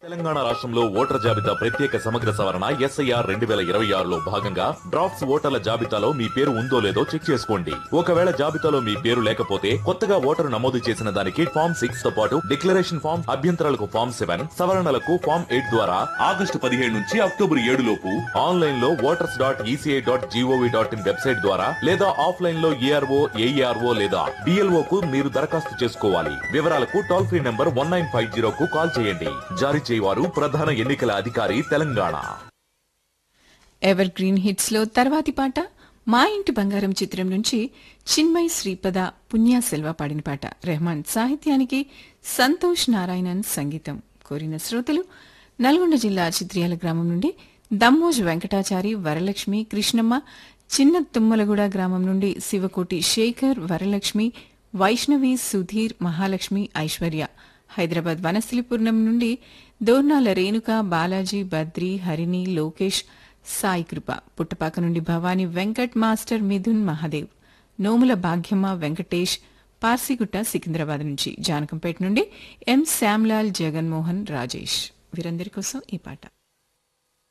తెలంగాణ రాష్ట్రంలో ఓటర్ జాబితా ప్రత్యేక సమగ్ర సవరణ ఎస్ఐఆర్ రెండు వేల ఇరవై ఆరులో భాగంగా డ్రాఫ్ట్స్ ఓటర్ల జాబితాలో మీ పేరు ఉందో లేదో చెక్ చేసుకోండి ఒకవేళ జాబితాలో మీ పేరు లేకపోతే కొత్తగా ఓటరు నమోదు చేసిన దానికి ఫామ్ సిక్స్ తో పాటు డిక్లరేషన్ ఫామ్ అభ్యంతరాలకు ఫామ్ సెవెన్ సవరణలకు ఫామ్ ఎయిట్ ద్వారా ఆగస్టు పదిహేడు నుంచి అక్టోబర్ ఏడు లోపు ఆన్లైన్ లో voters dot ECI dot gov dot in website ద్వారా లేదా ఆఫ్లైన్ లో ఏఆర్ఓ ఏఈఆర్ఓ లేదా డిఎల్ఓ కు మీరు దరఖాస్తు చేసుకోవాలి వివరాలకు toll free number one nine five zero కు కాల్ చేయండి జారీ చేయవారు ప్రధాన ఎన్నికల అధికారి తెలంగాణ ఎవర్ గ్రీన్ హిట్స్ లో తర్వాతి పాట మా ఇంటి బంగారం చిత్రం నుంచి చిన్మయ్ శ్రీపద పుణ్య సెల్వ పాడిన పాట రెహమాన్ సాహిత్యానికి సంతోష్ నారాయణన్ సంగీతం కోరిన శ్రోతలు నల్గొండ జిల్లా చిత్రియాల గ్రామం నుండి దమ్మోజ్ వెంకటాచారి వరలక్ష్మి కృష్ణమ్మ చిన్న తుమ్మలగూడ గ్రామం నుండి శివకోటి శేఖర్ వరలక్ష్మి వైష్ణవి సుధీర్ మహాలక్ష్మి ఐశ్వర్య హైదరాబాద్ వనస్థలిపురం నుండి దోర్నాల రేణుక బాలాజీ బద్రి హరిణి లోకేష్ సాయి కృప పుట్టపాక నుండి భవానీ వెంకట్ మాస్టర్ మిథున్ మహాదేవ్ నోముల భాగ్యమ్మ వెంకటేష్ పార్సిగుట్ట సికింద్రాబాద్ నుంచి జానకంపేట నుండి ఎం శ్యామ్లాల్ జగన్మోహన్ రాజేష్ వీరందరి కోసం ఈ పాట